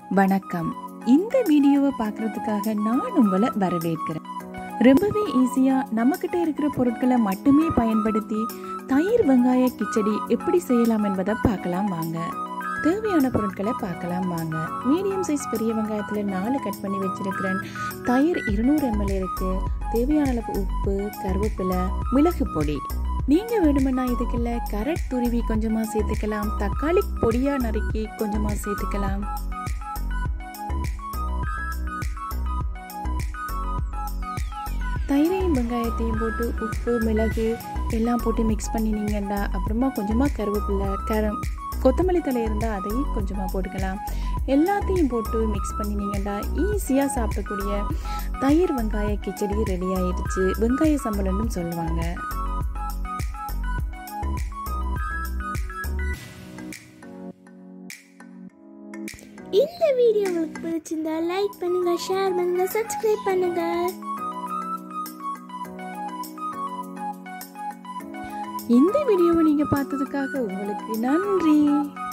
வணக்கம் இந்த வீடியோவை பார்க்கறதுக்காக நான் உங்களை வரவேற்கிறேன் ரொம்பவே ஈஸியாக நம்மக்கிட்ட இருக்கிற பொருட்களை மட்டுமே பயன்படுத்தி தயிர் வெங்காய கிச்சடி எப்படி செய்யலாம் என்பதை பார்க்கலாம் வாங்க தேவையான பொருட்களை பார்க்கலாம் வாங்க மீடியம் சைஸ் பெரிய வெங்காயத்தில் நாலு கட் பண்ணி வச்சிருக்கிறேன் தயிர் இருநூறு எம்எல் இருக்கு தேவையான அளவு உப்பு கருவேப்பிலை மிளகு பொடி நீங்கள் வேணுமென்னா இதுக்குள்ள கரட் துருவி கொஞ்சமாக சேர்த்துக்கலாம் தக்காளி பொடியாக நறுக்கி கொஞ்சமாக சேர்த்துக்கலாம் தயிரையும் வெங்காயத்தையும் போட்டு உப்பு மிளகு எல்லாம் போட்டு மிக்ஸ் பண்ணினீங்கன்னா அப்புறமா கொஞ்சமாக கருவேப்பிலை கரம் கொத்தமல்லி தலை இருந்தால் அதையும் கொஞ்சமாக போட்டுக்கலாம் எல்லாத்தையும் போட்டு மிக்ஸ் பண்ணினீங்கன்னா ஈஸியாக சாப்பிடக்கூடிய தயிர் வெங்காய கிச்சடி ரெடி ஆயிடுச்சு வெங்காய சம்பளம்னு சொல்லுவாங்க இந்த வீடியோ உங்களுக்கு பிடிச்சிருந்தா லைக் பண்ணுங்க ஷேர் பண்ணுங்க சப்ஸ்கிரைப் பண்ணுங்க இந்த வீடியோவை நீங்கள் பார்த்ததுக்காக உங்களுக்கு நன்றி